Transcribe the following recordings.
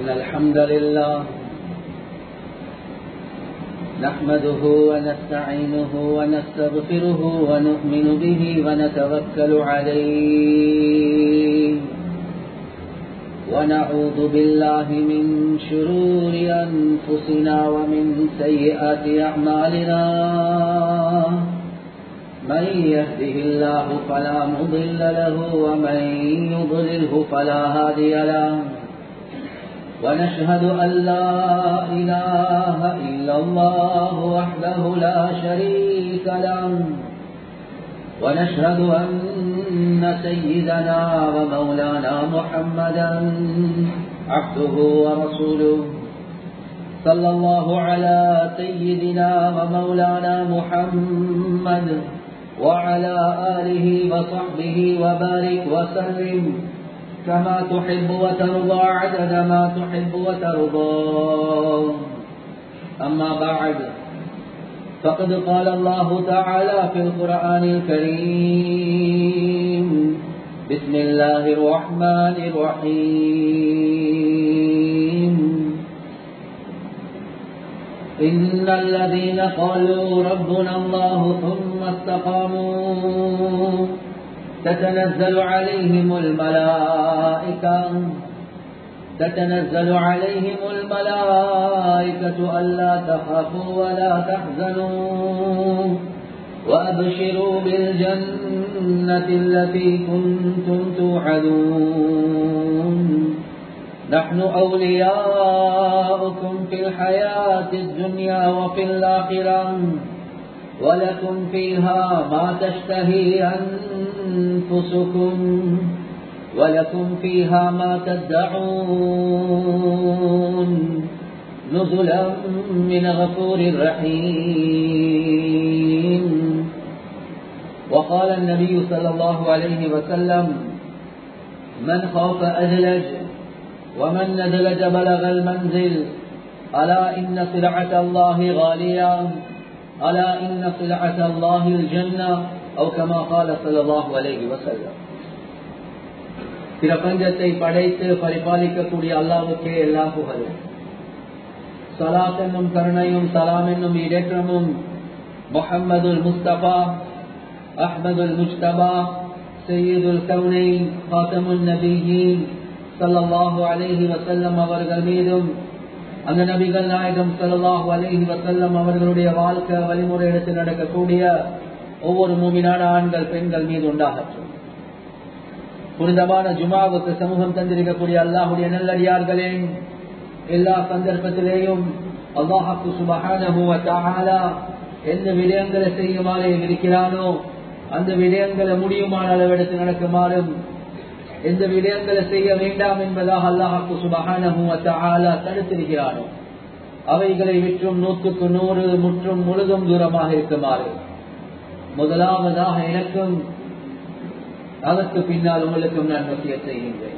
إن الحمد لله نحمده ونستعينه ونستغفره ونؤمن به ونتوكل عليه ونعوذ بالله من شرور أنفسنا ومن سيئات أعمالنا من يهده الله فلا مضل له ومن يضلله فلا هادي له ونشهد أن لا إله إلا الله وحده لا شريك له ونشهد أن سيدنا ومولانا محمدا عبده ورسوله صلى الله على سيدنا ومولانا محمد وعلى آله وصحبه وبارك وسلم كما تحب وترضى عدد ما تحب وترضى أما بعد فقد قال الله تعالى في القرآن الكريم بسم الله الرحمن الرحيم إن الذين قالوا ربنا الله ثم استقاموا تتنزل عليهم الملائكة تتنزل عليهم الملائكة ألا تخافوا ولا تحزنوا وأبشروا بالجنة التي كنتم توعدون نحن أولياؤكم في الحياة الدنيا وفي الآخرة ولكم فيها ما تشتهي أنفسكم ولكم فيها ما تدعون نزلا من غفور رحيم وقال النبي صلى الله عليه وسلم من خاف أدلج ومن ندلج بلغ المنزل ألا إن سلعة الله غالية ألا إن سلعة الله الجنة أو كما قال صلى الله عليه وسلم பிரபஞ்சத்தை படைத்து பரிபாலிக்கக்கூடிய அல்லாவுக்கே எல்லா புகழும் சலாத் என்னும் கருணையும் சலாம் என்னும் இடேற்றமும் முஹம்மதுல் முஸ்தபா அஹ்மதுல் முஸ்தபா சையீதுல் கவுனை காத்தமுல் நபியின் சல்லாஹு அலேஹி வசல்லம் அவர்கள் மீதும் அந்த நபிகள் நாயகம் சல்லாஹு அலேஹி வசல்லம் அவர்களுடைய வாழ்க்கை வழிமுறை எடுத்து நடக்கக்கூடிய ஒவ்வொரு மூமினான ஆண்கள் பெண்கள் மீது உண்டாகட்டும் புனிதமான ஜுமாவுக்கு சமூகம் தந்திருக்கக்கூடிய அல்லாஹுடைய நல்லடியார்களே எல்லா சந்தர்ப்பத்திலேயும் அல்லாஹாக்கு சுபகான எந்த விடயங்களை செய்யுமாறு இருக்கிறானோ அந்த விடயங்களை முடியுமான அளவெடுத்து நடக்குமாறும் எந்த விடயங்களை செய்ய வேண்டாம் என்பதாக அல்லாஹாக்கு சுபகான தடுத்திருக்கிறானோ அவைகளை விற்றும் நூற்றுக்கு நூறு முற்றும் முழுதும் தூரமாக இருக்குமாறு முதலாவதாக எனக்கும் அதற்கு பின்னால் உங்களுக்கும் நான் நோக்கிய செய்கின்றேன்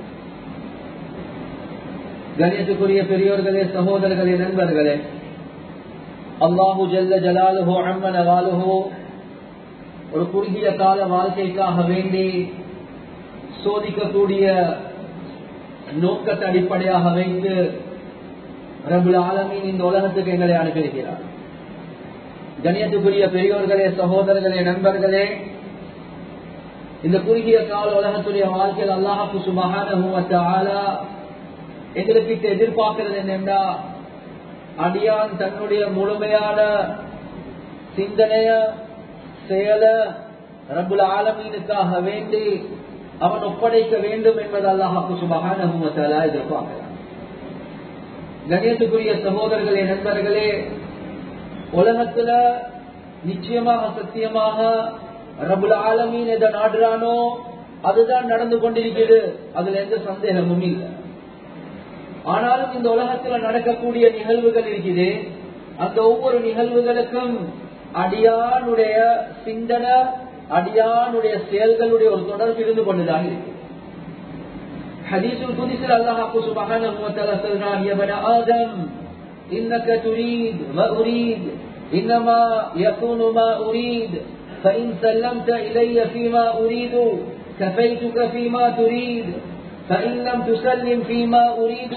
கணியத்துக்குரிய பெரியோர்களே சகோதரர்களே நண்பர்களே அல்லாஹு ஜல்ல ஜலாலுஹோ அம்மன வாலுஹோ ஒரு குறுகிய கால வாழ்க்கைக்காக வேண்டி சோதிக்கக்கூடிய நோக்கத்தை அடிப்படையாக வைத்து ரபுல் ஆலமின் இந்த உலகத்துக்கு எங்களை அனுப்பியிருக்கிறார் கணியத்துக்குரிய பெரியோர்களே சகோதரர்களே நண்பர்களே இந்த குறுகிய கால உலகத்துடைய வாழ்க்கையில் அல்லாஹாக்கு சுமகான எங்களுக்கு எதிர்பார்க்கிறது என்னென்றா அடியான் தன்னுடைய முழுமையான சிந்தனைய செயல ரபுல் ஆலமீனுக்காக வேண்டி அவன் ஒப்படைக்க வேண்டும் என்பது அல்லாஹாக்கு சுமகான எதிர்பார்க்கிறான் கணேசுக்குரிய சகோதரர்களே நண்பர்களே உலகத்துல நிச்சயமாக சத்தியமாக ரபுல் ஆலமீன் எதை நாடுறானோ அதுதான் நடந்து கொண்டிருக்கிறது அதுல எந்த சந்தேகமும் இல்லை ஆனாலும் இந்த உலகத்துல நடக்கக்கூடிய நிகழ்வுகள் இருக்குது அந்த ஒவ்வொரு நிகழ்வுகளுக்கும் அடியானுடைய சிந்தனை அடியானுடைய செயல்களுடைய ஒரு தொடர்பு இருந்து கொண்டுதான் இருக்கு ஹதீசுல் குதிசில் அல்லாஹாக்கு சுபஹானஹு வ தஆலா சொல்றான் யா பனி ஆதம் இன்னக துரீத் வ உரீத் இன்னமா யகூனு மா உரீத் فإن سلمت إلي فيما أريد كفيتك فيما تريد فإن لم تسلم فيما أريد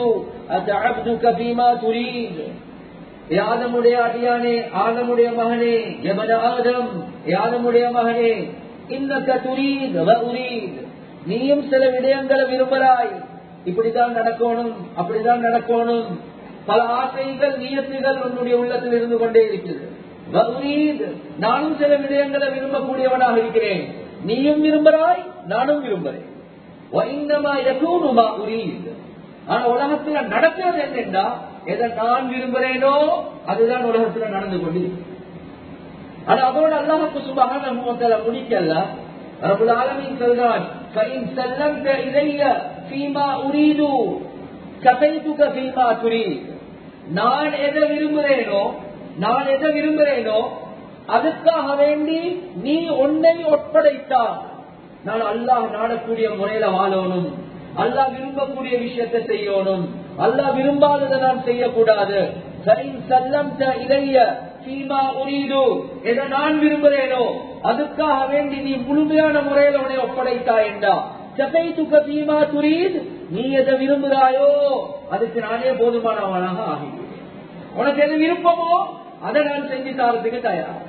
அத்தஅப்துக ஃபீமா துரீத் யாதமுடைய அடியானே ஆதமுடைய மகனே எமன ஆதம் யாதமுடைய மகனே இன்னக்க துரீத் வ உரீத் நீயும் சில விடயங்களை விரும்புகிறாய் இப்படிதான் நடக்கணும் அப்படிதான் நடக்கணும் பல ஆசைகள் நியத்துகள் உன்னுடைய உள்ளத்தில் இருந்து கொண்டே இருக்கிறது வ உரீத் நானும் சில விடயங்களை விரும்பக்கூடியவனாக இருக்கிறேன் நீயும் விரும்புகிறாய் நானும் விரும்புகிறேன் வைன்னமா யகூனுமா உரீத் ஆனா உலகத்துல நடக்கிறது என்னென்றா எதை நான் விரும்புகிறேனோ அதுதான் உலகத்துல நடந்து கொண்டு ஆனா அதோட அல்லாஹுக்கு சுபகான முடிக்கல ரபுல் ஆலமின் சொல்றான் فإن سلمت إلي فيما أريد كفيتك فيما تريد நான் எதை விரும்புகிறேனோ நான் எதை விரும்புகிறேனோ அதுக்காக வேண்டி நீ உன்னை ஒப்படைத்தால் நான் அல்லாஹ் நாடக்கூடிய முறையில வாழணும் அல்லாஹ் விரும்பக்கூடிய விஷயத்தை செய்யணும் அல்லாஹ் விரும்பாததை நான் செய்யக்கூடாது இளைய சீமா உரீது எதை நான் விரும்புகிறேனோ அதுக்காக வேண்டி நீ முழுமையான முறையில் உன்னை ஒப்படைத்தா என்றா சபை துக்க சீமா துரீத் நீ எதை விரும்புகிறாயோ அதுக்கு நானே போதுமானவனாக ஆகிவிடுவேன் உனக்கு எது விருப்பமோ அதை நான் செஞ்சு தரத்துக்கு தயார்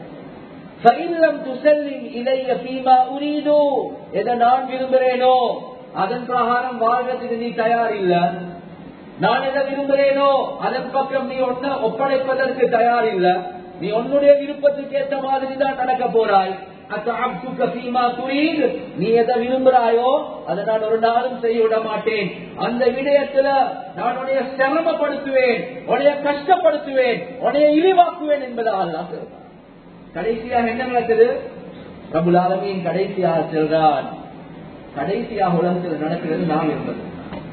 இளைய சீமா உரீது எதை நான் விரும்புகிறேனோ அதன் பிரகாரம் வாழ்றதுக்கு நீ தயார் இல்ல நான் எதை விரும்புகிறேனோ அதன் பக்கம் நீ ஒன்ன ஒப்படைப்பதற்கு தயார் இல்ல நீ உன்னுடைய விருப்பத்துக்கு ஏற்ற மாதிரி தான் நடக்க போறாய் நீ எதை விரும்புகிறாயோ அதை நான் ஒரு நாளும் செய்ய விட மாட்டேன் அந்த விடயத்துல நான் உன்னைய சிரமப்படுத்துவேன் உன்னைய கஷ்டப்படுத்துவேன் உன்னைய இழிவாக்குவேன் என்பதால் கடைசியாக என்ன நடக்குது பிரபுல் ஆலமியின் கடைசியாக செல்றான் கடைசியாக உலகத்தில் நடக்கிறது நாம் என்பது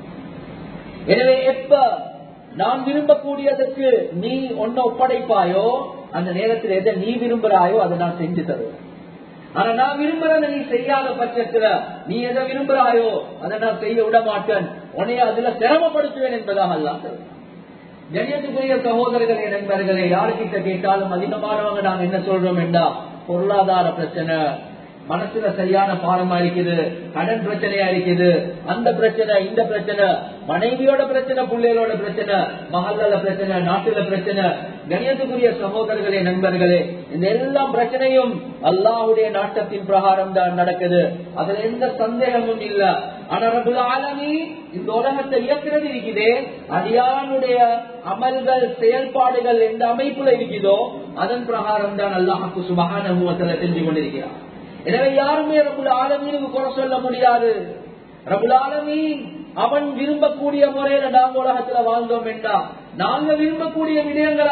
எனவே எப்ப நாம் விரும்பக்கூடியதற்கு நீ ஒன்ன ஒப்படைப்பாயோ அந்த நேரத்தில் எதை நீ விரும்புகிறாயோ அதை நான் செஞ்சு தருவேன் ஆனா நான் விரும்புறத நீ செய்யாத பட்சத்துல நீ எதை விரும்புகிறாயோ அதை நான் செய்ய விட மாட்டேன் உன்னைய அதுல சிரமப்படுத்துவேன் என்பதாக அல்லாஹ் கணியத்துக்குரிய சகோதரர்களே நண்பர்களே யாருக்கிட்ட கேட்டாலும் அதிகமானவங்க நாங்க என்ன சொல்றோம் என்றா பொருளாதார பிரச்சனை மனசுல சரியான பாரமா இருக்குது கடன் பிரச்சனையா இருக்குது அந்த பிரச்சனை இந்த பிரச்சனை மனைவியோட பிரச்சனை பிள்ளைகளோட பிரச்சனை மகள்ல பிரச்சனை நாட்டுல பிரச்சனை கணியத்துக்குரிய சகோதரர்களே நண்பர்களே இந்த எல்லா பிரச்சனையும் அல்லாஹுடைய நாட்டத்தின் பிரகாரம் தான் நடக்குது அதுல எந்த சந்தேகமும் இல்ல ஆனா ரபுல் ஆலமி இந்த உலகத்தை இயக்கிறது இருக்குதே அடியானுடைய அமல்கள் செயல்பாடுகள் எந்த அமைப்புல இருக்குதோ அதன் பிரகாரம் தான் அல்லாஹுக்கு சுபகான செஞ்சு கொண்டிருக்கிறார் எனவே யாருமே ரபுல் ஆலமீனுக்கு குறை சொல்ல முடியாது ரபுல் ஆலமீன் அவன் விரும்பக்கூடிய முறையில நாங்க உலகத்துல வாழ்ந்தோம் என்றா நாங்க விரும்பக்கூடிய விடயங்கள்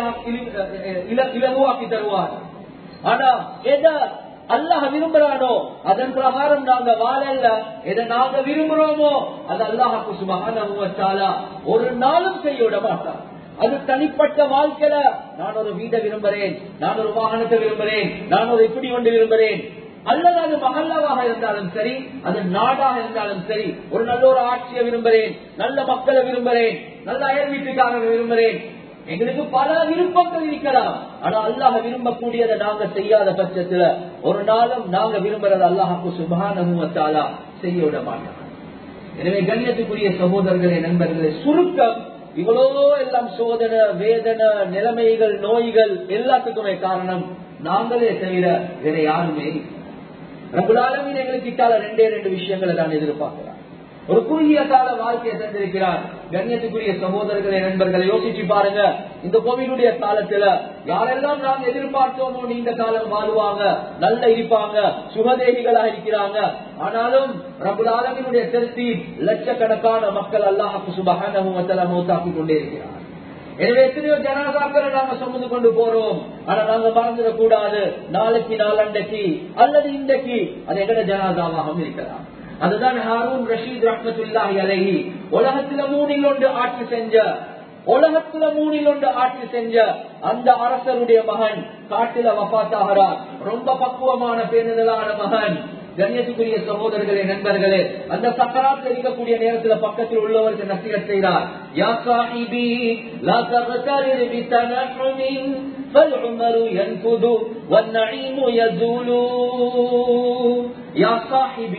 அல்ல இலகுவாக்கி தருவார் ஆனா எதை அல்லாஹ் விரும்புறானோ அதன் பிரகாரம் நாங்க வாழல எதை நாங்க விரும்புறோமோ அது அல்லாஹாக்கு சுபகான ஒரு நாளும் செய்ய விட மாட்டான் அது தனிப்பட்ட வாழ்க்கையில நான் ஒரு வீட்டை விரும்புறேன் நான் ஒரு வாகனத்தை விரும்புறேன் நான் ஒரு இப்படி ஒன்று விரும்புறேன் அல்லது அது மகல்லாவாக இருந்தாலும் சரி அது நாடாக இருந்தாலும் சரி ஒரு நல்ல ஒரு ஆட்சியை விரும்புறேன் நல்ல மக்களை விரும்புறேன் நல்ல அயல் வீட்டுக்காரரை விரும்புறேன் எங்களுக்கு பல விருப்பங்கள் இருக்கலாம் ஆனா அல்லாஹ் விரும்பக்கூடியதை நாங்க செய்யாத பட்சத்துல ஒரு நாளும் நாங்க விரும்புறது அல்லாஹாக்கு சுபானா செய்ய விட மாட்டோம் எனவே கண்ணியத்துக்குரிய சகோதரர்களே நண்பர்களே சுருக்கம் இவ்வளோ எல்லாம் சோதனை வேதனை நிலைமைகள் நோய்கள் எல்லாத்துக்குமே காரணம் நாங்களே தவிர வேற யாருமே ரகுலாலமின் எங்களுக்கு இட்டால ரெண்டே ரெண்டு விஷயங்களை தான் எதிர்பார்க்கிறார் ஒரு குறுகிய கால வாழ்க்கையை தந்திருக்கிறார் கண்ணியத்துக்குரிய சகோதரர்களை நண்பர்களை யோசிச்சு பாருங்க இந்த கோவிலுடைய காலத்துல யாரெல்லாம் நாம் எதிர்பார்த்தோமோ நீண்ட காலம் வாழ்வாங்க நல்ல இருப்பாங்க சுகதேகிகளா இருக்கிறாங்க ஆனாலும் ரபுல் ஆலமினுடைய திருத்தி லட்சக்கணக்கான மக்கள் அல்லாஹாக்கு சுபகான மூத்தாக்கி கொண்டே இருக்கிறார் எனவே எத்தனையோ ஜனாதாக்களை நாங்க சுமந்து கொண்டு போறோம் ஆனா நாங்க மறந்துடக் கூடாது நாளைக்கு நாளண்டைக்கு அல்லது இன்றைக்கு அது எங்கட ஜனாதாவாகவும் இருக்கலாம் அதுதான் ஹாரூன் ரஷீத் ரஹமத்துல்லாஹி அலைஹி உலகத்துல மூணில் ஒன்று ஆட்சி செஞ்ச உலகத்துல மூணில் ஒன்று ஆட்சி செஞ்ச அந்த அரசருடைய மகன் காட்டில வபாத்தாகிறார் ரொம்ப பக்குவமான பேருதலான மகன் கண்ணியத்துக்குரிய சகோதரர்களே நண்பர்களே அந்த சக்கராத்தில் இருக்கக்கூடிய நேரத்துல பக்கத்தில் உள்ளவருக்கு நசிகத் செய்கிறார் யா சாஹிபி லா தகதரிர் பிதனஹுமின் فالعمر ينفذ والنعيم يزول يا صاحبي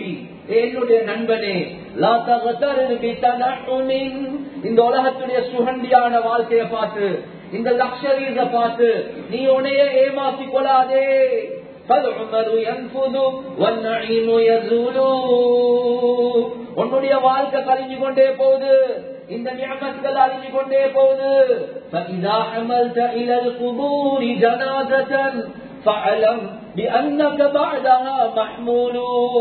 என்னுடைய நண்பனே லா தகதரு பிதனஉமின் இந்த உலகத்துடைய சுகண்டியான வாழ்க்கையை பார்த்து இந்த லக்ஷரீஸ பார்த்து நீ உன்னைய ஏமாத்திக் கொள்ளாதே فالعمر ينفذ والنعيم يزول உன்னுடைய வாழ்க்கை கழிஞ்சு கொண்டே போகுது இந்த நியமத்துகள் அழிஞ்சு கொண்டே போகுது فإذا حملت إلى القبور جنازة فاعلم بأنك بعدها محمول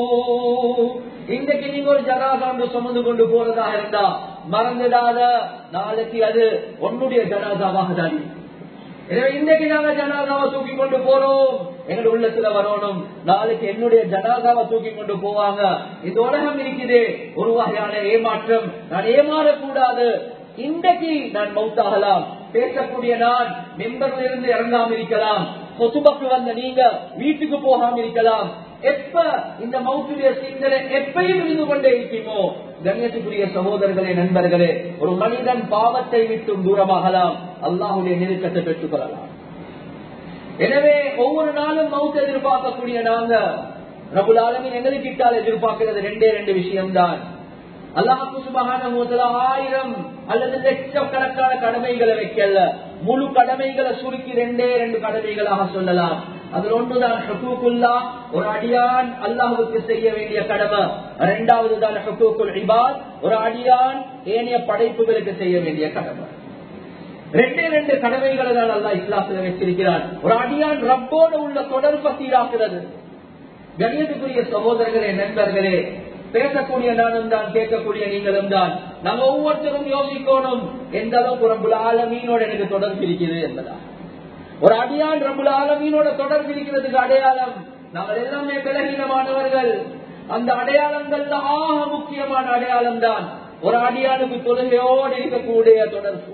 இன்றைக்கு நீங்க ஒரு ஜனாசாண்டு சுமந்து கொண்டு போறதா இருந்தா மறந்துடாத நாளைக்கு அது உன்னுடைய ஜனாசாவாக தான் எனவே இன்றைக்கு நாங்க ஜனாதாவை தூக்கி கொண்டு போறோம் எங்க உள்ளத்துல வரணும் நாளைக்கு என்னுடைய ஜனாதாவை தூக்கி கொண்டு போவாங்க இந்த உலகம் இருக்குது ஒரு வகையான ஏமாற்றம் நான் ஏமாறக்கூடாது இன்றைக்கு நான் மௌத்தாகலாம் பேசக்கூடிய நான் மெம்பர்ல இருந்து இறங்காம இருக்கலாம் கொசுபக்கு வந்த நீங்க வீட்டுக்கு போகாம இருக்கலாம் எப்ப இந்த மௌத்துடைய சிந்தனை எப்பயும் இருந்து கொண்டே இருக்குமோ கண்ணியத்துக்குரிய சகோதரர்களே நண்பர்களே ஒரு மனிதன் பாவத்தை விட்டும் தூரமாகலாம் அல்லாஹுடைய நெருக்கத்தை பெற்றுக் கொள்ளலாம் எனவே ஒவ்வொரு நாளும் மவுத் எதிர்பார்க்கக்கூடிய நாங்க ரபுல் ஆலமின் எங்களுக்கு இட்டால் எதிர்பார்க்கிறது ரெண்டே ரெண்டு விஷயம்தான் அல்லாஹு சுபகான ஆயிரம் அல்லது லட்சக்கணக்கான கடமைகளை வைக்கல முழு கடமைகளை சுருக்கி ரெண்டே ரெண்டு கடமைகளாக சொல்லலாம் அதில் ஒன்றுதான் ஹக்கூக்குல்லா ஒரு அடியான் அல்லாஹுக்கு செய்ய வேண்டிய கடமை இரண்டாவது தான் ஹக்கூக்குல் இபாத் ஒரு அடியான் ஏனைய படைப்புகளுக்கு செய்ய வேண்டிய கடமை ரெண்டே ரெண்டு கடமைகளை தான் அல்லா இஸ்லாத்துல வச்சிருக்கிறான் ஒரு அடியான் ரப்போடு உள்ள தொடர்பை சீராக்குறது கணியத்துக்குரிய சகோதரர்களே நண்பர்களே பேசக்கூடிய நானும் தான் கேட்கக்கூடிய நீங்களும் தான் நாங்க ஒவ்வொருத்தரும் யோசிக்கணும் எந்த அளவுக்கு ரம்புல ஆலமீனோட எனக்கு தொடர்பு இருக்கிறது என்பதா ஒரு அடியான் ரம்புல ஆலமீனோட தொடர்பு இருக்கிறதுக்கு அடையாளம் நாங்கள் எல்லாமே பலகீனமானவர்கள் அந்த அடையாளங்கள்ல ஆக முக்கியமான அடையாளம் தான் ஒரு அடியானுக்கு தொழுகையோடு இருக்கக்கூடிய தொடர்பு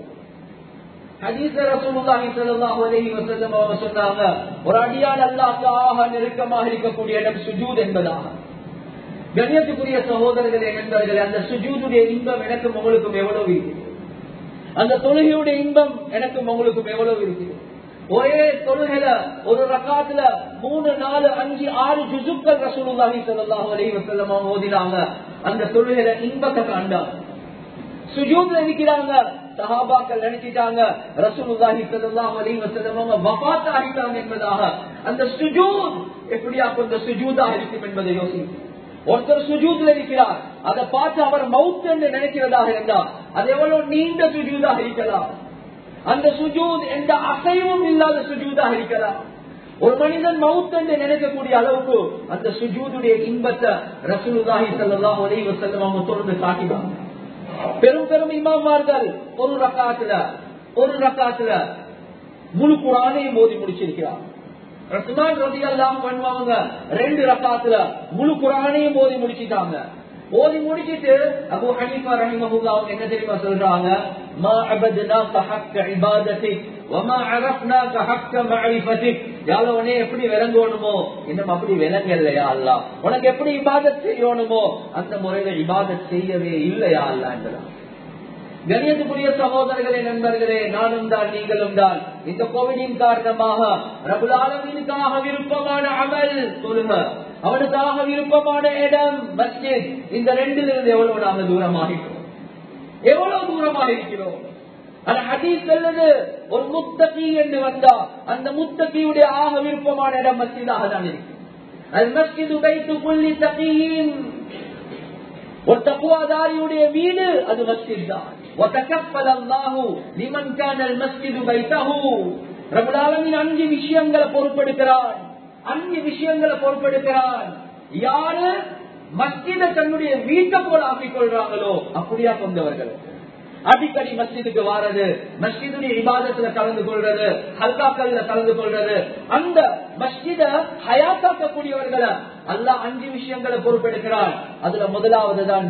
சொன்னாங்க ஒரு அடியான் அல்லாக்காக நெருக்கமாக இருக்கக்கூடிய இடம் சுஜூத் என்பதாக கண்ணியத்துக்குரிய சகோதரர்களே நண்பர்களே அந்த சுஜூதுடைய இன்பம் எனக்கும் உங்களுக்கும் எவ்வளவு இருக்குது அந்த தொழுகையுடைய இன்பம் எனக்கும் உங்களுக்கும் எவ்வளவு இருக்குது ஒரே தொழுகையில ஒரு ரக்காத்துல மூணு நாலு அஞ்சு ஆறு ஜுசுக்கள் ரசூலுல்லாஹி ஸல்லல்லாஹு அலைஹி வஸல்லம் அவங்க ஓதினாங்க அந்த தொழுகையில இன்பத்தை காண்டாங்க சுஜூத்ல இருக்கிறாங்க சஹாபாக்கள் நினைச்சிட்டாங்க ரசூலுல்லாஹி ஸல்லல்லாஹு அலைஹி வஸல்லம் அவங்க வஃபாத் ஆகிட்டாங்க என்பதாக அந்த சுஜூத் எப்படியா அந்த சுஜூதா இருக்கும் என்பதை யோசிக்கும் ஒருத்தர் சுஜூத்ல இருக்கிறார் அதை பார்த்து அவர் மவுத் என்று நினைக்கிறதாக இருந்தா அது எவ்வளவு நீண்ட சுஜூதாக இருக்கலாம் அந்த சுஜூத் எந்த அசைவும் இல்லாத சுஜூதாக இருக்கலாம் ஒரு மனிதன் மவுத் என்று நினைக்கக்கூடிய அளவுக்கு அந்த சுஜூதுடைய இன்பத்தை ரசூலுல்லாஹி ஸல்லல்லாஹு அலைஹி வஸல்லம் அவங்க தொடர்ந்து காட்டினாங்க பெரும் பெரும் இமாமார்கள் ஒரு ரக்காத்துல ஒரு ரக்காத்துல முழு குரானையும் மோதி முடிச்சிருக்கிறார் ரஸ்மான் ரதி அல்லாம் பண்ணுவாங்க ரெண்டு ரக்காத்துல முழு குரானையும் மோதி முடிச்சிட்டாங்க ஓதி முடிச்சிட்டு அபு ஹனீஃபா ரஹிமஹுல்லா அவங்க என்ன தெரியுமா சொல்றாங்க மா அபத்னாக ஹக்க இபாதத்திக் வமா அரஃப்னாக ஹக்க மஅரிஃபத்திக் யால உனே எப்படி விளங்கணுமோ இன்னும் அப்படி விளங்கலையா அல்லா உனக்கு எப்படி இபாதத் செய்யணுமோ அந்த முறையில இபாதத் செய்யவே இல்லையா அல்லா என்றார் கணியத்துக்குரிய சகோதரர்களே நண்பர்களே நானும் தான் நீங்களும் தான் இந்த கோவிடின் காரணமாக ரகுலாலமீனுக்காக விருப்பமான அமல் தொழுக அவனுக்காக விருப்பமான இடம் மஸ்ஜித் இந்த ரெண்டில் இருந்து எவ்வளவு நாம தூரமாகிறோம் எவ்வளவு தூரமாக இருக்கிறோம் அந்த ஹதீஸ் செல்லுது ஒரு முத்தகி என்று வந்தா அந்த முத்தகியுடைய ஆக விருப்பமான இடம் மஸ்ஜிதாக தான் இருக்கு அது மஸ்ஜிது பைத்து புள்ளி தகியின் ஒரு தக்குவாதாரியுடைய வீடு அது மஸ்ஜித் தான் وتكفل الله لمن كان المسجد بيته رب العالمين அஞ்சு விஷயங்களை பொறுப்பெடுக்கிறான் அஞ்சு விஷயங்களை பொறுப்பெடுக்கிறான் யாரு மஸ்ஜித தன்னுடைய வீட்டை போல ஆக்கிக் கொள்றாங்களோ அப்படியா கொண்டவர்கள் அடிக்கடி மஸ்ஜிதுக்கு வாரது மஸ்ஜிதுடைய இபாதத்துல கலந்து கொள்றது ஹல்காக்கள்ல கலந்து கொள்றது அந்த மஸ்ஜித ஹயாத்தாக்கக்கூடியவர்களை அல்லாஹ் அஞ்சு விஷயங்களை பொறுப்பெடுக்கிறான் அதுல முதலாவது தான்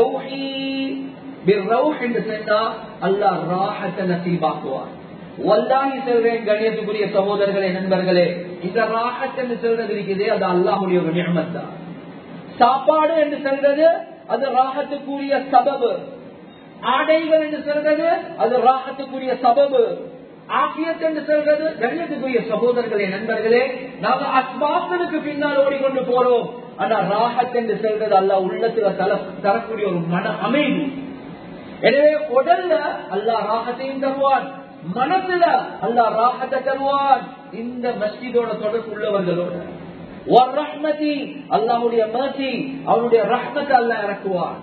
என்று சொன்னா அல்லாஹ் ராஹத்தை நசீபாக்குவார் வல்லாஹி செல்வேன் கணியத்துக்குரிய சகோதரர்களே நண்பர்களே இந்த ராஹத் என்று சொல்றது இருக்குது அது அல்லாஹுடைய ஒரு நியமத் தான் சாப்பாடு என்று சொல்றது அது ராகத்துக்குரிய சபபு ஆடைகள் என்று சொல்றது அது ராகத்துக்குரிய சபபு ஆக்கியத் என்று சொல்றது கண்ணியத்துக்குரிய சகோதரர்களே நண்பர்களே நாங்க அஸ்பாக்களுக்கு பின்னால் ஓடிக்கொண்டு போறோம் ஆனா ராகத் என்று சொல்றது அல்ல உள்ளத்துல தல தரக்கூடிய ஒரு மன அமைதி எனவே உடல்ல அல்லாஹ் ராகத்தையும் தருவான் மனசுல அல்லாஹ் ராகத்தை தருவான் இந்த மஸ்ஜிதோட தொடர்பு உள்ளவர்களோட அல்லாஹுடைய மர்சி அவனுடைய ரஹ்மத்தை அல்லாஹ் இறக்குவான்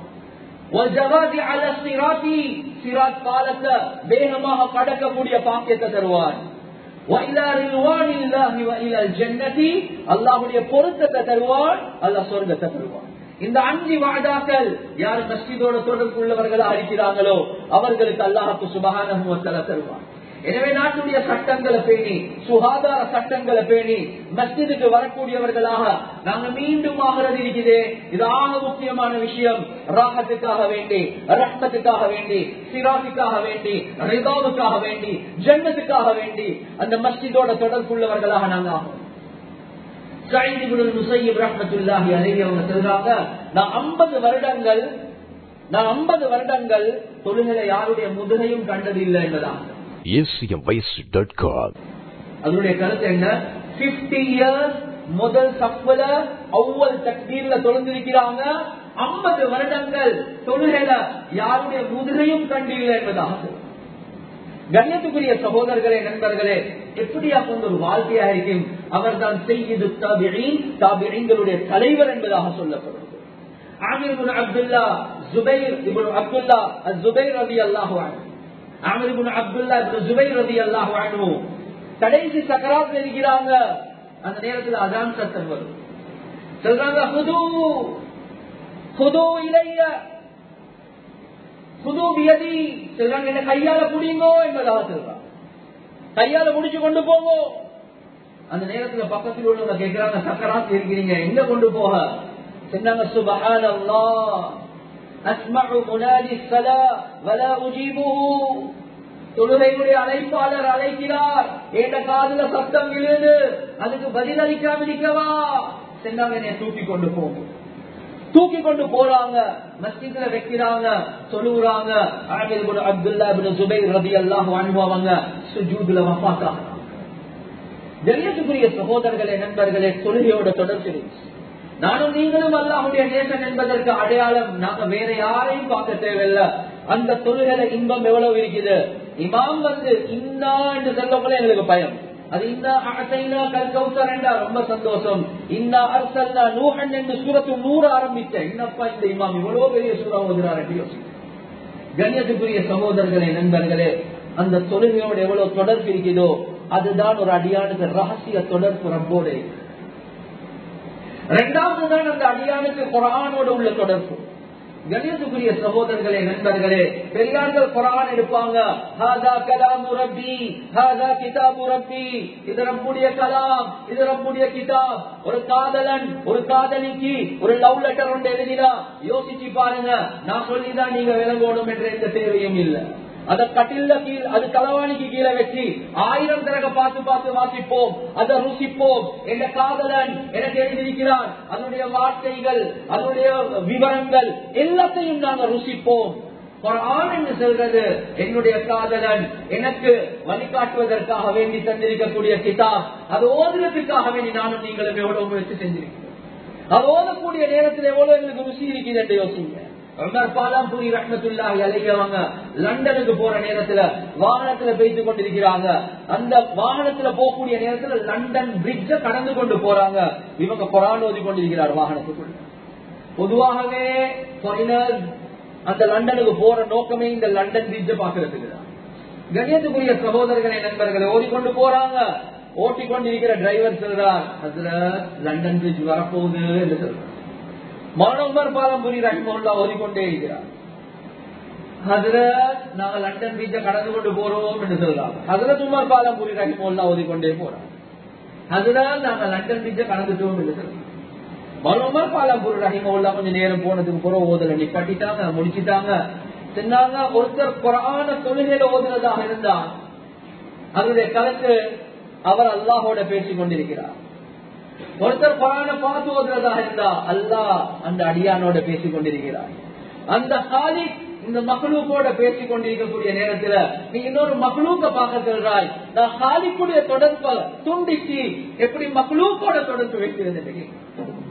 காலத்தை வேகமாக கடக்கக்கூடிய பாக்கியத்தை தருவான் அல்லாஹுடைய பொருத்தத்தை தருவான் அல்லாஹ் சொர்க்கத்தை தருவான் இந்த அஞ்சு வாதாக்கள் யார் மஸ்ஜிதோட தொடர்பு உள்ளவர்களா இருக்கிறாங்களோ அவர்களுக்கு அல்லாஹுக்கு சுபகான தருவான் எனவே நாட்டுடைய சட்டங்களை பேணி சுகாதார சட்டங்களை பேணி மஸ்ஜிதுக்கு வரக்கூடியவர்களாக நாங்க மீண்டும் ஆகிறது இருக்குது இது ஆக முக்கியமான விஷயம் ராகத்துக்காக வேண்டி ரஹ்மத்துக்காக வேண்டி சிராசுக்காக வேண்டி ரிதாவுக்காக வேண்டி ஜன்னத்துக்காக வேண்டி அந்த மஸ்ஜிதோட தொடர்புள்ளவர்களாக நாங்க ஆகும் நான் ஐம்பது வருடங்கள் நான் ஐம்பது வருடங்கள் தொழுகளை யாருடைய முதுகையும் கண்டதில்லை என்பதாக அதனுடைய கருத்து என்ன பிப்டி இயர்ஸ் முதல் சப்வல ஒவ்வொரு தக்தீர்ல தொழுந்திருக்கிறாங்க ஐம்பது வருடங்கள் தொழுகையில யாருடைய முதுகையும் கண்டில்லை என்பதாக கண்ணியத்துக்குரிய சகோதரர்களே நண்பர்களே எப்படியா கொண்ட ஒரு வாழ்க்கையா இருக்கும் அவர் தான் செய்து தாபிகளுடைய தலைவர் என்பதாக சொல்லப்படுகிறது ஆமிர் அப்துல்லா ஜுபைர் அப்துல்லா ஜுபைர் ரவி அல்லாஹு அமர் அப்துல்லா ஜுபைர் ரவி அல்லாஹு கடைசி சக்கராத்தில் இருக்கிறாங்க அந்த நேரத்தில் அதான் சத்தம் வரும் சொல்றாங்க புது புது இளைய புது வியதி சொல்றாங்க என்ன கையால புடிங்கோ என்பதாக சொல்றாங்க கையால முடிச்சு கொண்டு போங்கோ அந்த நேரத்துல பக்கத்தில் உள்ளவங்க கேட்கிறாங்க சக்கராத்து இருக்கிறீங்க எங்க கொண்டு போக சொன்னாங்க சுபஹான் அல்லா அஸ்மஉ முனாதி ஸலா வலா உஜீபுஹு தொழுகையுடைய அழைப்பாளர் அழைக்கிறார் ஏண்ட காதுல சத்தம் விழுது அதுக்கு பதில் அளிக்காம இருக்கவா சென்னாங்க என்னை தூக்கி கொண்டு போகும் தூக்கி கொண்டு போறாங்க மஸ்ஜித்ல வைக்கிறாங்க சொல்லுறாங்க அப்துல்லா சுபை ரபி அல்லாஹ் வாழ்வாங்க சுஜூதுல வஃபாத்தாக கண்ணியத்துக்குரிய சகோதரர்களே நண்பர்களே தொழுகையோட தொடர்பு நானும் நீங்களும் அல்லாஹுடைய நேசன் என்பதற்கு அடையாளம் நாங்க வேற யாரையும் பார்க்க தேவையில்லை அந்த தொழுகையில இன்பம் எவ்வளவு இருக்குது இமாம் வந்து இன்னா என்று சொல்லப்போல எங்களுக்கு பயம் அது இன்னா அசைனா கல் கௌசர் என்றா ரொம்ப சந்தோஷம் இன்னா அரசல்லா நூஹன் என்று சூரத்து நூறு ஆரம்பிச்ச என்னப்பா இந்த இமாம் இவ்வளவு பெரிய சூறா ஓதுறார் என்று யோசிக்க கண்ணியத்துக்குரிய சகோதரர்களே நண்பர்களே அந்த தொழுகையோடு எவ்வளவு தொடர்பு இருக்குதோ அதுதான் ஒரு அடியானுக்கு ரகசிய தொடர்பு ரப்போடு இரண்டாவது தான் அந்த அடியானுக்கு குரானோடு உள்ள தொடர்பு கணியத்துக்குரிய சகோதரர்களே நண்பர்களே பெரியார்கள் குரான் எடுப்பாங்க ஹாதா கலாம் ரப்பி ஹாதா கிதாபு ரப்பி இது ரப்புடைய கலாம் இது ரப்புடைய கிதாப் ஒரு காதலன் ஒரு காதலிக்கு ஒரு லவ் லெட்டர் ஒன்று எழுதினா யோசிச்சு பாருங்க நான் சொல்லிதான் நீங்க விளங்கணும் என்ற எந்த தேவையும் இல்லை அத கட்டில கீழ் அது களவாணிக்கு கீழே வச்சு ஆயிரம் தடவை பார்த்து பார்த்து வாசிப்போம் அதை ருசிப்போம் என்ற காதலன் எனக்கு எழுதியிருக்கிறான் அதனுடைய வார்த்தைகள் அதனுடைய விவரங்கள் எல்லாத்தையும் நாங்கள் ருசிப்போம் ஒரு ஆண் என்று சொல்றது என்னுடைய காதலன் எனக்கு வழிகாட்டுவதற்காக வேண்டி தந்திருக்கக்கூடிய கிதாப் அது ஓதுறதுக்காக வேண்டி நானும் நீங்களும் எவ்வளவு முயற்சி செஞ்சிருக்கிறோம் அது ஓதக்கூடிய நேரத்தில் எவ்வளவு எங்களுக்கு ருசி இருக்குது என்று யோசிங்க பாலாம்பூரி ரஹ்மத்துல்லாஹி அலையவங்க லண்டனுக்கு போற நேரத்துல வாகனத்துல பேசி கொண்டிருக்கிறாங்க அந்த வாகனத்துல போகக்கூடிய நேரத்துல லண்டன் பிரிட்ஜ கடந்து கொண்டு போறாங்க இவங்க குரான் ஓதி கொண்டிருக்கிறார் வாகனத்துக்குள்ள பொதுவாகவே அந்த லண்டனுக்கு போற நோக்கமே இந்த லண்டன் பிரிட்ஜ பாக்குறதுக்கு தான் கணியத்துக்குரிய சகோதரர்களை நண்பர்களை ஓடிக்கொண்டு போறாங்க ஓட்டி கொண்டிருக்கிற டிரைவர் சொல்றார் அதுல லண்டன் பிரிட்ஜ் வரப்போகுது என்று சொல்றார் மாணவர் பாலம்புரி ரஹிமல்லா ஓதிக்கொண்டே இருக்கிறார் ஹசரத் நாங்க லண்டன் பீச்சை கடந்து கொண்டு போறோம் என்று சொல்றாங்க ஹசரத் உமர் பாலம்புரி ரஹிமல்லா ஓதிக்கொண்டே போறாங்க ஹசரத் நாங்க லண்டன் பீச்சை கடந்துட்டோம் என்று சொல்றாங்க மனோமர் பாலம்புரி ரஹிமல்லா கொஞ்சம் நேரம் போனதுக்கு பிறகு ஓதல நிப்பாட்டிட்டாங்க முடிச்சுட்டாங்க சொன்னாங்க ஒருத்தர் குரான தொழுகையில ஓதுறதாக இருந்தா அதனுடைய கருத்து அவர் அல்லாஹோட பேசிக் கொண்டிருக்கிறார் ஒருத்தர் குரான பார்த்து ஓதுறதாக இருந்தா அல்லாஹ் அந்த அடியானோட பேசிக் கொண்டிருக்கிறார் அந்த காலி இந்த மகளூக்கோட பேசிக் கொண்டிருக்கக்கூடிய நேரத்துல நீ இன்னொரு மகளூக்க பார்க்க சொல்றாய் நான் காலிக்குடைய தொடர்பை துண்டிச்சு எப்படி மகளூக்கோட தொடர்பு வைக்கிறது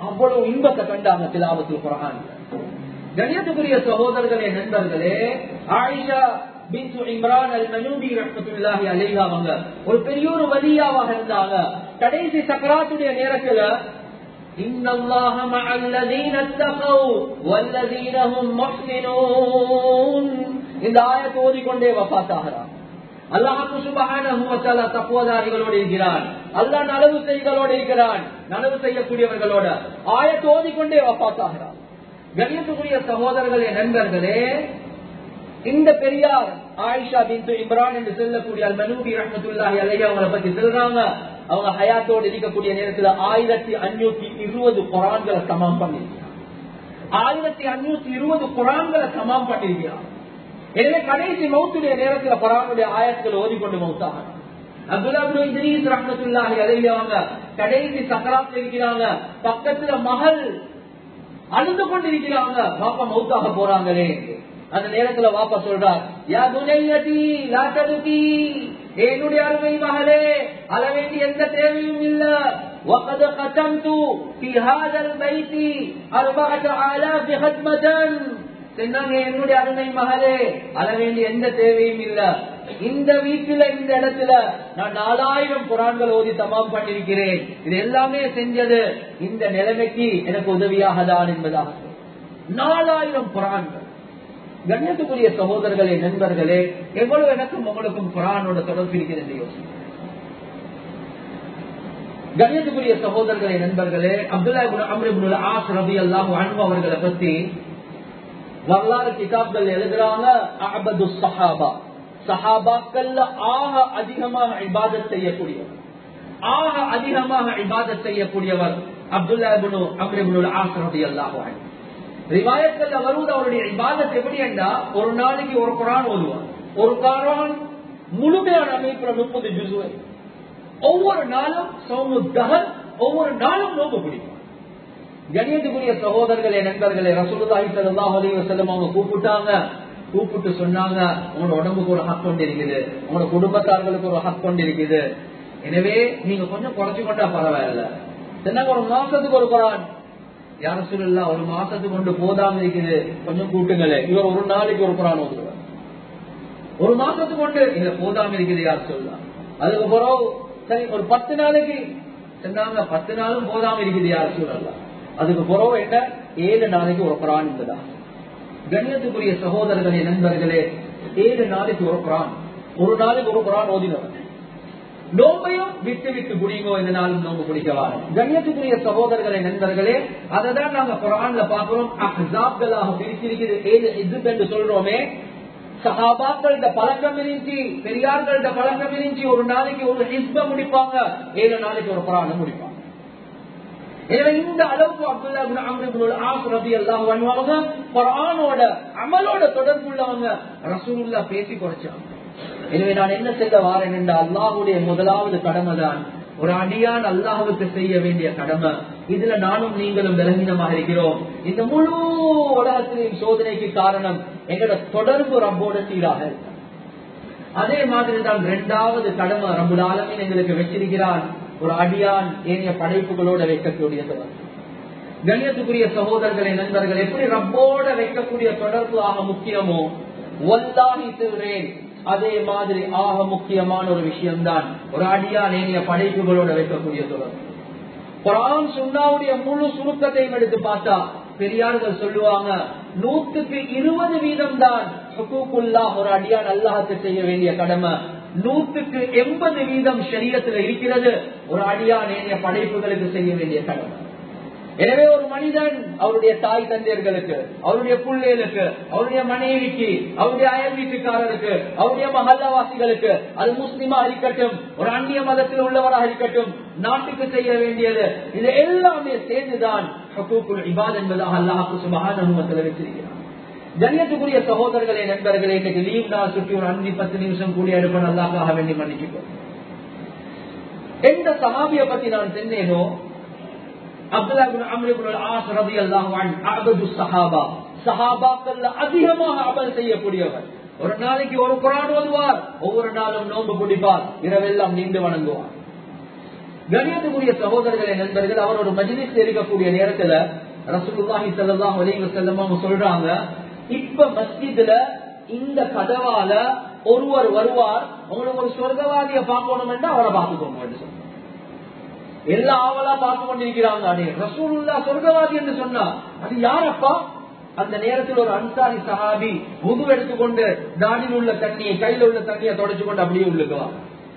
அவ்வளவு இன்பத்தை கண்டாங்க திலாவத்தில் குரான் கணியத்துக்குரிய சகோதரர்களே நண்பர்களே ஆயிஷா பின்சு இம்ரான் அல் மனூபி ரஹமத்துல்லாஹி அலைஹா அவங்க ஒரு பெரிய ஒரு வலியாவாக இருந்தாங்க கடைசி சக்கராத்துடைய நேரத்துல إن الله مع الذين اتقوا والذين هم محسنون இந்த ஆயத்தை ஓதிக்கொண்டே வஃபாத்தாகிறார் அல்லாஹு சுபஹானஹு வ தஆலா தக்வாதாரிகளோடு இருக்கிறான் அல்லாஹ் நலவு செய்களோடு இருக்கிறான் நலவு செய்யக்கூடியவர்களோட ஆயத்தை ஓதிக்கொண்டே வஃபாத்தாகிறார் கண்ணியத்துக்குரிய சகோதரர்களே நண்பர்களே இந்த பெரியார் ஆயிஷா பின் இம்ரான் என்று சொல்லக்கூடிய அல் மனூபி ரஹமத்துல்லாஹி அலைஹி அவங்களை பத்தி சொல்றாங்க அவங்க ஹயாத்தோடு இருக்கக்கூடிய நேரத்துல ஆயிரத்தி அஞ்சூத்தி இருபது குரான்களை சமம் பண்ணிருக்கிறார் ஆயிரத்தி அஞ்சூத்தி இருபது குரான்களை சமம் பண்ணிருக்கிறார் எனவே கடைசி மௌத்துடைய நேரத்துல குரானுடைய ஆயத்தில் ஓதிக்கொண்டு மௌத்தாக அப்துல்லா இத்ரீஸ் ரஹமத்துல்லாஹி அலைஹி அவங்க கடைசி சக்கராத்தில் இருக்கிறாங்க பக்கத்துல மகள் அழுது கொண்டிருக்கிறாங்க பாப்பா மௌத்தாக போறாங்களே அந்த நேரத்துல வாப்பா சொல்றார் யா துனையதி லா ததுகி என்னுடைய அருமை மகளே அழ வேண்டிய எந்த தேவையும் இல்ல وقد ختمت في هذا البيت أربعة آلاف ختمة சொன்னாங்க என்னுடைய அருமை மகளே அழ வேண்டிய எந்த தேவையும் இல்ல இந்த வீட்டுல இந்த இடத்துல நான் நாலாயிரம் குரான்கள் ஓதி தமாம் பண்ணிருக்கிறேன் இது எல்லாமே செஞ்சது இந்த நிலைமைக்கு எனக்கு உதவியாக தான் என்பதாக நாலாயிரம் குரான்கள் கண்ணியத்துக்குரிய சகோதரர்களே நண்பர்களே எவ்வளவு எனக்கும் உங்களுக்கும் குரானோட தொடர்பு இருக்கிறது யோசனை கண்ணியத்துக்குரிய சகோதரர்களே நண்பர்களே அப்துல்லா அம்ரிபுல் ஆஸ் ரபி அல்லாஹ் அன்பு அவர்களை பத்தி வரலாறு கிதாப்கள் எழுதுறாங்க அபது சஹாபா சஹாபாக்கள்ல ஆக அதிகமாக இபாதத் செய்யக்கூடியவர் ஆக அதிகமாக இபாதத் செய்யக்கூடியவர் அப்துல்லா அம்ரிபுல் ஆஸ் ரபி அல்லாஹ் அன்பு ரிவாயத்துல வருவது அவருடைய இபாதத் எப்படி என்றா ஒரு நாளைக்கு ஒரு குரான் ஓதுவார் ஒரு குரான் முழுமையான அமைப்புல முப்பது ஜுசுவை ஒவ்வொரு நாளும் சௌமு தகல் ஒவ்வொரு நாளும் நோக்கு பிடிக்கும் கணியத்துக்குரிய சகோதரர்களே நண்பர்களே ரசூலுல்லாஹி ஸல்லல்லாஹு அலைஹி வஸல்லம் அவங்க கூப்பிட்டாங்க கூப்பிட்டு சொன்னாங்க உங்களோட உடம்புக்கு ஒரு ஹக் கொண்டு இருக்குது உங்களோட குடும்பத்தார்களுக்கு ஒரு ஹக் கொண்டு இருக்குது எனவே நீங்க கொஞ்சம் குறைச்சு கொண்டா பரவாயில்ல சொன்னாங்க ஒரு மாசத்துக்கு ஒரு குரான் யார சொல்லலாம் ஒரு மாசத்துக்கு கொண்டு போதாம இருக்குது கொஞ்சம் கூட்டுங்களே இவர் ஒரு நாளைக்கு ஒரு குரான் ஓதுவார் ஒரு மாசத்துக்கு கொண்டு இல்ல போதாம இருக்குது யார் சொல்லலாம் அதுக்கப்புறம் சரி ஒரு பத்து நாளைக்கு சொன்னாங்க பத்து நாளும் போதாம இருக்குது யார் சொல்லலாம் அதுக்கு பிறகு என்ன ஏழு நாளைக்கு ஒரு குரான் என்பதா கண்ணியத்துக்குரிய சகோதரர்களே நண்பர்களே ஏழு நாளைக்கு ஒரு குரான் ஒரு நாளைக்கு ஒரு குரான் ஓதினவர் நோம்பையும் விட்டு விட்டு குடிங்கோ இந்த நாளும் நோம்பு குடிக்கவா கண்ணியத்துக்குரிய சகோதரர்களே நண்பர்களே அதை தான் நாங்க குரான்ல பாக்குறோம் அஹாப்களாக பிரிச்சிருக்கிறது ஏழு இது என்று சொல்றோமே சகாபாக்கள பழக்கம் இருந்துச்சு பெரியார்கள்ட பழக்கம் இருந்துச்சு ஒரு நாளைக்கு ஒரு ஹிஸ்ப முடிப்பாங்க ஏழு நாளைக்கு ஒரு குரான முடிப்பாங்க எனவே இந்த அளவுக்கு அப்துல்லாஹ் குரானோட அமலோட தொடர்புள்ளவங்க ரசூல்லா பேசி குறைச்சாங்க எனவே நான் என்ன செய்த வாரேன் என்ற அல்லாஹுடைய முதலாவது கடமை தான் ஒரு அடியான் அல்லாஹுக்கு செய்ய வேண்டிய கடமை இதுல நானும் நீங்களும் விலகினமாக இருக்கிறோம் இந்த முழு உலகத்தின் சோதனைக்கு காரணம் எங்களோட தொடர்பு ரப்போட சீராக அதே மாதிரி தான் இரண்டாவது கடமை ரம்புல் ஆலமின் எங்களுக்கு வச்சிருக்கிறான் ஒரு அடியான் ஏனைய படைப்புகளோட வைக்கக்கூடிய தொடர்பு கண்ணியத்துக்குரிய சகோதரர்களை நண்பர்கள் எப்படி ரப்போட வைக்கக்கூடிய தொடர்பு ஆக முக்கியமோ ஒல்லாகி சொல்றேன் அதே மாதிரி ஆக முக்கியமான ஒரு விஷயம்தான் ஒரு அடியா நேரிய படைப்புகளோட வைக்கக்கூடிய தொடர்பு குரான் சுண்ணாவுடைய முழு சுருக்கத்தையும் எடுத்து பார்த்தா பெரியார்கள் சொல்லுவாங்க நூத்துக்கு இருபது வீதம் தான் ஒரு அடியான் அல்லாஹத்து செய்ய வேண்டிய கடமை நூத்துக்கு எண்பது வீதம் சரீரத்தில் இருக்கிறது ஒரு அடியா நேரிய படைப்புகளுக்கு செய்ய வேண்டிய கடமை எனவே ஒரு மனிதன் அவருடைய தாய் தந்தையர்களுக்கு அவருடைய பிள்ளைகளுக்கு அவருடைய மனைவிக்கு அவருடைய அயல் வீட்டுக்காரருக்கு அவருடைய மகல்லவாசிகளுக்கு அது முஸ்லிமா இருக்கட்டும் ஒரு அந்நிய மதத்தில் உள்ளவராக இருக்கட்டும் நாட்டுக்கு செய்ய வேண்டியது இது எல்லாமே சேர்ந்துதான் இபாத் என்பதாக அல்லாஹு சுபகான வச்சிருக்கிறார் கண்ணியத்துக்குரிய சகோதரர்களே நண்பர்களே இன்னைக்கு லீவ் நாள் சுற்றி ஒரு அஞ்சு பத்து நிமிஷம் கூடிய எடுப்பேன் அல்லாக்காக வேண்டி மன்னிச்சுக்கோ எந்த சகாபிய பத்தி நான் சொன்னேனோ அதிகமாக அமல் செய்யக்கூடியவர் ஒரு நாளைக்கு ஒரு குரான் ஓதுவார் ஒவ்வொரு நாளும் நோன்பு பிடிப்பார் இரவெல்லாம் நீண்டு வணங்குவார் கணியத்துக்குரிய சகோதரர்களே நண்பர்கள் அவர் ஒரு மஜிலிஸ் இருக்கக்கூடிய நேரத்துல ரசூலுல்லாஹி ஸல்லல்லாஹு அலைஹி வஸல்லம் அவங்க சொல்றாங்க இப்ப மஸ்ஜிதுல இந்த கதவால ஒருவர் வருவார் உங்களுக்கு ஒரு சொர்க்கவாதிய பார்க்கணும் என்று அவரை பார்த்துக்கோங்க என்று சொன்னார் எல்லா ஆவலா பார்த்து கொண்டிருக்கிறாங்க அடே ரசூலுல்லா சொர்க்கவாதி என்று சொன்னா அது யாரப்பா அந்த நேரத்தில் ஒரு அன்சாரி சஹாபி முது எடுத்துக்கொண்டு தாடியில் உள்ள தண்ணியை கையில் உள்ள தண்ணியை தொடச்சு கொண்டு அப்படியே உள்ளுக்குவாங்க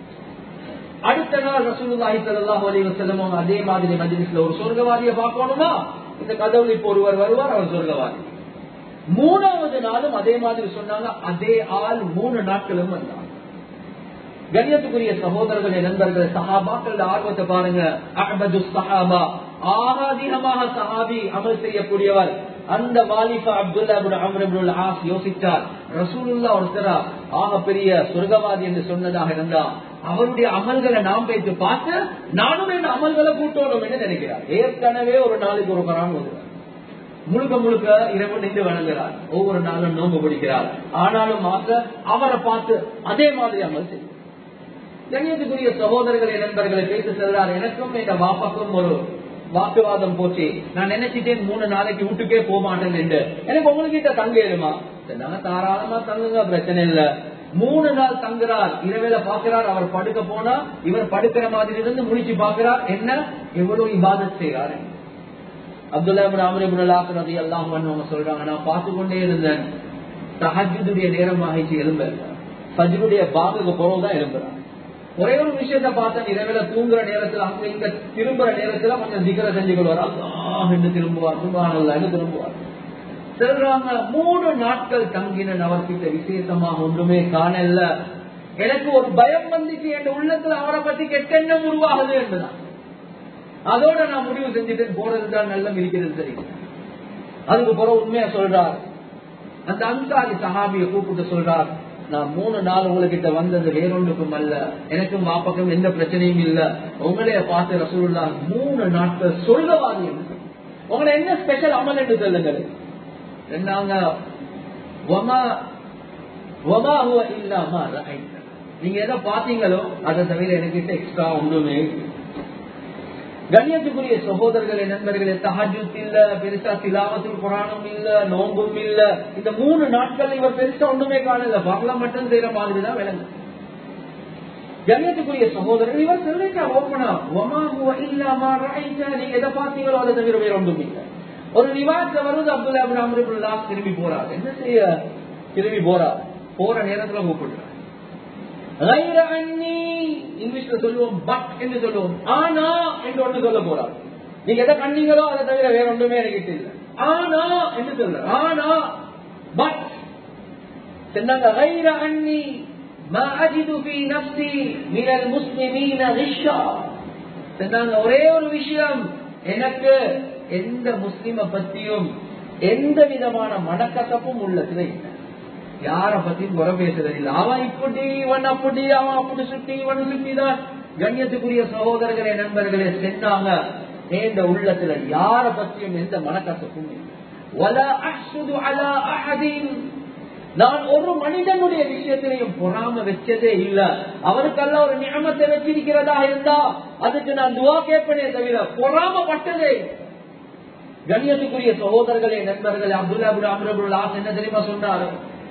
அடுத்த நாள் ரசூலுல்லாஹி ஸல்லல்லாஹு அலைஹி வஸல்லம் அவங்க அதே மாதிரி மஜ்லிஸ்ல ஒரு சொர்க்கவாதியை பார்க்கணுமா இந்த கதவுல இப்போ ஒருவர் வருவார் அவர் சொர்க்கவாதி மூணாவது நாளும் அதே மாதிரி சொன்னாங்க அதே ஆள் மூணு நாட்களும் வந்தாங்க கண்ணியத்துக்குரிய சகோதரர்களே நண்பர்கள் சஹாபாக்கள் ஆர்வத்தை பாருங்க அஹமது சஹாபா ஆகாதிகமாக சஹாபி அமல் செய்யக்கூடியவர் அந்த வாலிபா அப்துல்லா அம்ரபுல் ஆஸ் யோசித்தார் ரசூலுல்லா ஒருத்தரா ஆக பெரிய சொர்க்கவாதி என்று சொன்னதாக இருந்தா அவருடைய அமல்களை நாம் வைத்து பார்த்து நானும் என் அமல்களை கூட்டோடும் என்று நினைக்கிறார் ஏற்கனவே ஒரு நாளைக்கு ஒரு பரான் ஓதுவார் முழுக்க முழுக்க இரவு நின்று வணங்குகிறார் ஒவ்வொரு நாளும் நோம்பு பிடிக்கிறார் ஆனாலும் மாற்ற அவரை பார்த்து அதே மாதிரி அமல் செய்யும் கண்ணியத்துக்குரிய சகோதரர்களை நண்பர்களை பேசி செல்றார் எனக்கும் எங்க பாப்பாக்கும் ஒரு வாக்குவாதம் போச்சு நான் நினைச்சிட்டேன் மூணு நாளைக்கு வீட்டுக்கே போக மாட்டேன் என்று எனக்கு உங்ககிட்ட தங்க ஏழுமா நாங்க தாராளமா தங்குங்க பிரச்சனை இல்ல மூணு நாள் தங்குறார் இரவேல பாக்குறார் அவர் படுக்க போனா இவர் படுக்கிற மாதிரி இருந்து முடிச்சு பாக்குறார் என்ன எவ்வளவு இபாதத் செய்யறாரு அப்துல்லா அமரபுல்லாசரதி எல்லாம் அவங்க சொல்றாங்க நான் பார்த்து கொண்டே இருந்தேன் தஹஜுடைய நேரம் ஆகிச்சு எலும்ப ஃபஜ்ருடைய பாகுக்கு போறதுதான் எழும்புறான் ஒரே ஒரு விஷயத்த பார்த்தேன் இரவில தூங்குற நேரத்துல அங்க இங்க திரும்புற நேரத்துல கொஞ்சம் சிக்கர செஞ்சு கொள்வார் என்று திரும்புவார் சுபானல்ல திரும்புவார் சொல்றாங்க மூணு நாட்கள் தங்கின அவர்கிட்ட விசேஷமாக ஒன்றுமே காணல எனக்கு ஒரு பயம் வந்துச்சு என் உள்ளத்துல அவரை பத்தி கெட்டெண்ணம் உருவாகுது என்றுதான் அதோட நான் முடிவு செஞ்சுட்டு போறதுதான் நல்லம் இருக்கிறது சரி அதுக்கு பிறகு உண்மையா சொல்றார் அந்த அன்சாரி சஹாபியை கூப்பிட்டு சொல்றார் நான் மூணு நாள் உங்ககிட்ட வந்தது வேறொன்றுக்கும் அல்ல எனக்கும் வாப்பக்கும் எந்த பிரச்சனையும் இல்ல உங்களைய பார்த்து ரசூல்லா மூணு நாட்கள் சொல்லுவாங்க உங்களை என்ன ஸ்பெஷல் அமல் என்று சொல்லுங்கள் ரெண்டாங்க இல்லாம நீங்க எதை பாத்தீங்களோ அதை தவிர எனக்கிட்ட எக்ஸ்ட்ரா ஒன்றுமே கண்ணியத்துக்குரிய சகோதரர்களே நண்பர்களே தஹஜுத் இல்ல பெருசா திலாவத்தில் புராணம் இல்ல நோம்பும் இல்ல இந்த மூணு நாட்கள் இவர் பெருசா ஒன்றுமே காணல பகல மட்டும் செய்யற மாதிரி தான் விளங்கு கண்ணியத்துக்குரிய சகோதரர்கள் இவர் சொல்லிட்டா ஓப்பனா இல்லாம நீங்க எதை பார்த்தீங்களோ அதை தவிர வேற ஒன்றும் இல்லை ஒரு நிவாச வருது அப்துல்லா அமருல்லா திரும்பி போறார் என்ன செய்ய திரும்பி போறார் போற நேரத்துல கூப்பிடுறார் இங்கிலீஷ்ல சொல்லுவோம் பட் என்று சொல்லுவோம் ஆனா என்று ஒன்று சொல்ல போறார் நீங்க எதை கண்ணீங்களோ அதை தவிர வேற ஒன்றுமே எனக்கு இல்லை ஆனா என்று சொல்ல ஆனா பட் சொன்னாங்க غير عني ما أجد في نفسي من المسلمين غشا சொன்னாங்க ஒரே ஒரு விஷயம் எனக்கு எந்த முஸ்லிம பத்தியும் எந்த விதமான மனக்கசப்பும் உள்ளதுல இல்லை யார பத்தியும் குறை பேசுறது இல்லை அவன் இப்படி இவன் அப்படி அவன் அப்படி சுட்டி இவன் சுட்டிதான் கண்ணியத்துக்குரிய சகோதரர்களே நண்பர்களே சென்றாங்க இந்த உள்ளத்துல யார பத்தியும் எந்த மனக்கசப்பும் நான் ஒரு மனிதனுடைய விஷயத்திலையும் பொறாம வச்சதே இல்ல அவருக்கெல்லாம் ஒரு நியமத்தை வச்சிருக்கிறதா இருந்தா அதுக்கு நான் துவா கேட்பனே தவிர பொறாமப்பட்டதே கண்ணியத்துக்குரிய சகோதரர்களே நண்பர்களே அப்துல்லா அம்ரபுல்லா என்ன தெரியுமா சொன்னாரு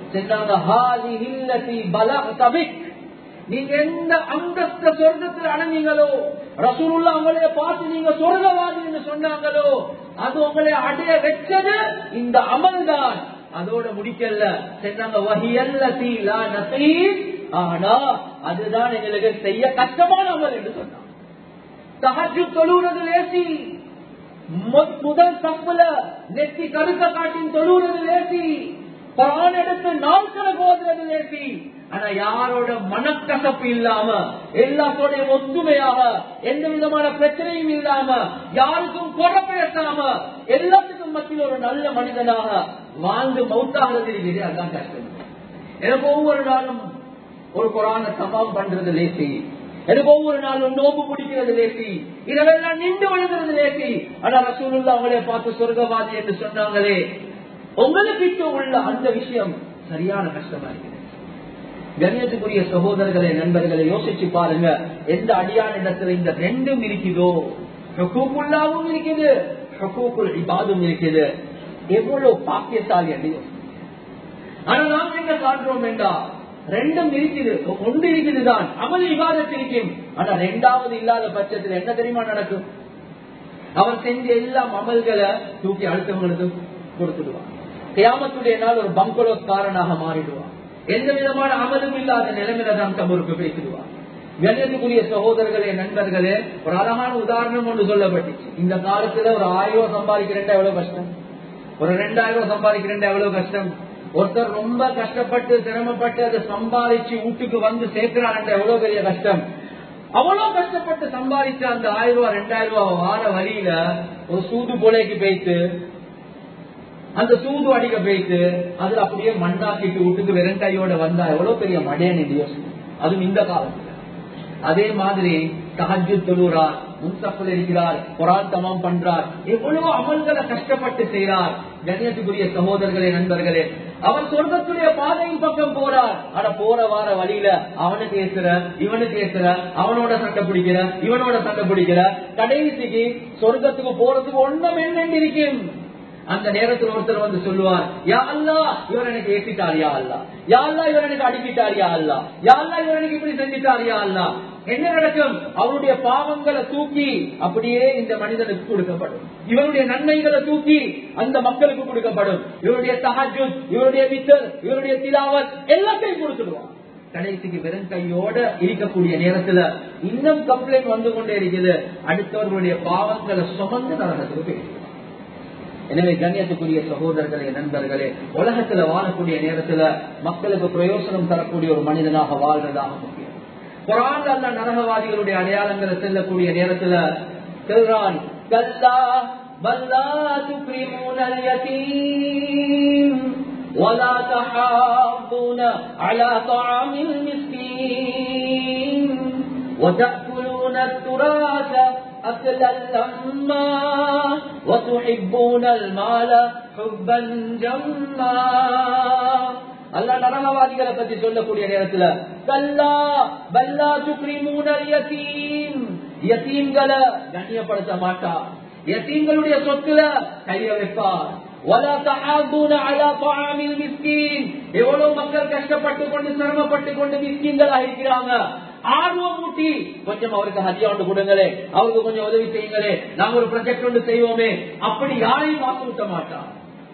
நீங்க எந்த அந்தஸ்த சொர்க்கத்தில் அடைஞ்சீங்களோ ரசூலுல்லா உங்களைய பார்த்து நீங்க சொர்க்கவாதி சொன்னாங்களோ அது உங்களை அடைய வச்சது இந்த அமல் தான் அதோட முடிக்கல சொன்னாங்க வகியல்ல தீலா நசீர் ஆனா அதுதான் எங்களுக்கு செய்ய கஷ்டமான அமல் என்று சொன்னாங்க தகஜு தொழுறது லேசி முதல் தப்புல நெத்தி கருக்க காட்டின் தொழுறது லேசி குரான் எடுத்து நாள் கணக்கு ஓதுறது லேசி ஆனா யாரோட மனக்கசப்பு இல்லாம எல்லாத்தோடைய ஒத்துமையாக எந்த விதமான பிரச்சனையும் இல்லாம யாருக்கும் குறை பேசாம எல்லாத்துக்கும் மத்தியில் ஒரு நல்ல மனிதனாக வாழ்ந்து மௌத்தாகிறது இருக்குது அதுதான் கஷ்டம் எனக்கு ஒவ்வொரு நாளும் ஒரு குரான சமாம் பண்றது லேசி எனக்கு ஒவ்வொரு நாளும் நோம்பு பிடிக்கிறது லேசி இதெல்லாம் நின்று விழுகிறது லேசி ஆனா ரசூலுல்லா அவங்களே பார்த்து சொர்க்கவாதி என்று சொன்னாங்களே உங்களுக்கு உள்ள அந்த விஷயம் சரியான கஷ்டமா இருக்குது கண்ணியத்துக்குரிய சகோதரர்களை நண்பர்களை யோசிச்சு பாருங்க எந்த அடியான இடத்துல இந்த ரெண்டும் இருக்குதோ ஹக்கூக்குள்ளாவும் இருக்குது ஹக்கூக்குள் இபாதும் இருக்குது எவ்வளவு பாக்கியசாலி அடி ஆனா நாம் என்ன காண்றோம் என்றா ரெண்டும் இருக்குது ஒன்று இருக்குதுதான் அமல் இபாதத் இருக்கும் ஆனா ரெண்டாவது இல்லாத பட்சத்தில் என்ன தெரியுமா நடக்கும் அவர் செஞ்ச எல்லா அமல்களை தூக்கி அடுத்தவங்களுக்கு கொடுத்துடுவான் கியாமத்துடைய நாள் ஒரு பங்கலோத்காரனாக மாறிடுவான் எந்த விதமான அமலும் இல்லாத நிலைமையில தான் கபருக்கு பேசிடுவான் கண்ணியத்துக்குரிய சகோதரர்களே நண்பர்களே ஒரு அழகான உதாரணம் ஒன்று சொல்லப்பட்டுச்சு இந்த காலத்துல ஒரு ஆயிரம் ரூபாய் சம்பாதிக்கிறேன் எவ்வளவு கஷ்டம் ஒரு ரெண்டாயிரம் ரூபாய் சம்பாதிக்கிறேன் எவ்வளவு கஷ்டம் ஒருத்தர் ரொம்ப கஷ்டப்பட்டு சிரமப்பட்டு அதை சம்பாதிச்சு வீட்டுக்கு வந்து சேர்க்கிறான் எவ்வளவு பெரிய கஷ்டம் அவ்வளவு கஷ்டப்பட்டு சம்பாதிச்ச அந்த ஆயிரம் ரூபாய் ரெண்டாயிரம் ரூபாய் வார வழியில ஒரு சூது கொலைக்கு போயிட்டு அந்த சூது அடிக்க போயிட்டு அதுல அப்படியே மண்ணாக்கிட்டு வீட்டுக்கு வெறும் கையோட வந்தா எவ்வளவு பெரிய மடையன் இது யோசனை அதுவும் இந்த காலத்துல அதே மாதிரி தஹஜு தொழுறார் முன்சப்பில் இருக்கிறார் குரான் தமம் பண்றார் எவ்வளவு அமல்களை கஷ்டப்பட்டு செய்கிறார் கண்ணியத்துக்குரிய சகோதரர்களே நண்பர்களே அவர் சொர்க்கத்துடைய பாதையின் பக்கம் போறார் ஆனா போற வார வழியில அவனுக்கு ஏசுற இவனுக்கு ஏசுற அவனோட சண்டை பிடிக்கிற இவனோட சண்டை பிடிக்கிற கடைசிக்கு சொர்க்கத்துக்கு போறதுக்கு ஒன்றும் என்ன இருக்கும் அந்த நேரத்தில் ஒருத்தர் வந்து சொல்லுவார் யா அல்லா இவர் எனக்கு ஏற்றிட்டார் யா அல்லா யா அல்லா இவர் எனக்கு அடிக்கிட்டார் யா அல்லா யா அல்லா இவர் எனக்கு இப்படி செஞ்சிட்டார் யா அல்லா என்ன நடக்கும் அவருடைய பாவங்களை தூக்கி அப்படியே இந்த மனிதனுக்கு கொடுக்கப்படும் இவருடைய நன்மைகளை தூக்கி அந்த மக்களுக்கு கொடுக்கப்படும் இவருடைய தஹஜு இவருடைய வித்தர் இவருடைய திலாவத் எல்லாத்தையும் கொடுத்துடுவான் கடைசிக்கு வெறும் கையோட இருக்கக்கூடிய நேரத்துல இன்னும் கம்ப்ளைண்ட் வந்து கொண்டே இருக்குது அடுத்தவர்களுடைய பாவங்களை சுமந்து நரகத்துக்கு பேசுவான் எனவே கண்ணியத்துக்குரிய சகோதரர்களே நண்பர்களே உலகத்துல வாழக்கூடிய நேரத்துல மக்களுக்கு பிரயோசனம் தரக்கூடிய ஒரு மனிதனாக வாழ்றதாக முக்கியம் குரான் அல்ல நரகவாதிகளுடைய அடையாளங்களை செல்லக்கூடிய நேரத்துல செல்றான் கல்லா பல்லா துக்ரிமூன யதீம் ولا تحاضون على طعام المسكين وتأكلون التراث أكلا لما وتحبون المال حبا جما அல்ல நரகவாதிகளை பத்தி சொல்லக்கூடிய நேரத்துல கல்லா பல்லா சுக்ரிமூனல் யதீம் யதீம்களை கண்ணியப்படுத்த மாட்டார் யதீம்களுடைய சொத்துல கைய வைப்பார் எவ்வளவு மக்கள் கஷ்டப்பட்டு கொண்டு சிரமப்பட்டு கொண்டு மிஸ்கீன்களாக இருக்கிறாங்க ஆர்வம் ஊட்டி கொஞ்சம் அவருக்கு ஹதியாண்டு கொடுங்களே அவருக்கு கொஞ்சம் உதவி செய்யுங்களே நாங்க ஒரு ப்ரொஜெக்ட் ஒன்று செய்வோமே அப்படி யாரையும் வாக்கு ஊட்ட மாட்டான்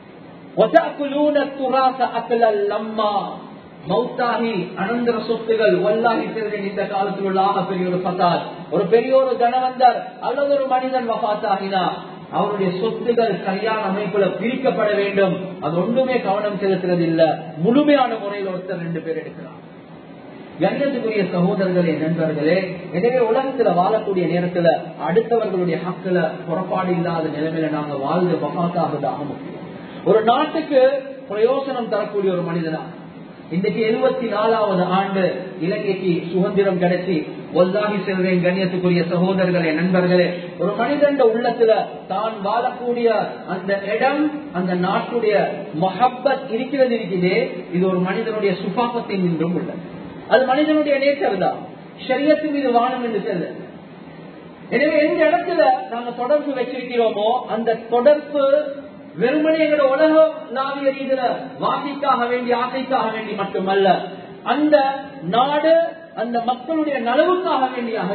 மௌத்தாகி அனந்தர சொத்துகள் வல்லாகி செல்றேன் இந்த காலத்தில் உள்ள ஆக பெரிய ஒரு பத்தால் ஒரு பெரிய ஒரு தனவந்தர் அல்லது ஒரு மனிதன் வபாத்தாகினா அவருடைய சொத்துகள் சரியான அமைப்புல பிரிக்கப்பட வேண்டும் அது ஒன்றுமே கவனம் செலுத்துறது இல்ல முழுமையான முறையில் ஒருத்தர் ரெண்டு பேர் எடுக்கிறார் கண்ணியத்துக்குரிய சகோதரர்களே நண்பர்களே எனவே உலகத்துல வாழக்கூடிய நேரத்துல அடுத்தவர்களுடைய ஹக்குல புறப்பாடு இல்லாத நிலைமையில நாங்க வாழ்ந்து பகாத்தாகதாக முக்கியம் ஒரு நாட்டுக்கு பிரயோசனம் தரக்கூடிய ஒரு மனிதனா இன்றைக்கு எழுபத்தி நாலாவது ஆண்டு இலங்கைக்கு சுதந்திரம் கிடைச்சி ஒல்லாகி செல்வேன் கண்ணியத்துக்குரிய சகோதரர்களே நண்பர்களே ஒரு மனிதன் உள்ளத்துல தான் வாழக்கூடிய அந்த இடம் அந்த நாட்டுடைய மொஹப்பத் இருக்கிறது இருக்கிறதே இது ஒரு மனிதனுடைய சுபாபத்தின் நின்றும் உள்ளது அது மனிதனுடைய நேச்சர் தான் சரியத்து மீது வானம் என்று செல்ல எனவே எந்த இடத்துல நாங்க தொடர்பு வச்சிருக்கிறோமோ அந்த தொடர்பு வெறுமனே எங்களோட உலகம் நாவிய ரீதியில வாசிக்காக வேண்டி ஆசைக்காக வேண்டி மட்டுமல்ல அந்த நாடு அந்த மக்களுடைய நலவுக்காக வேண்டியாக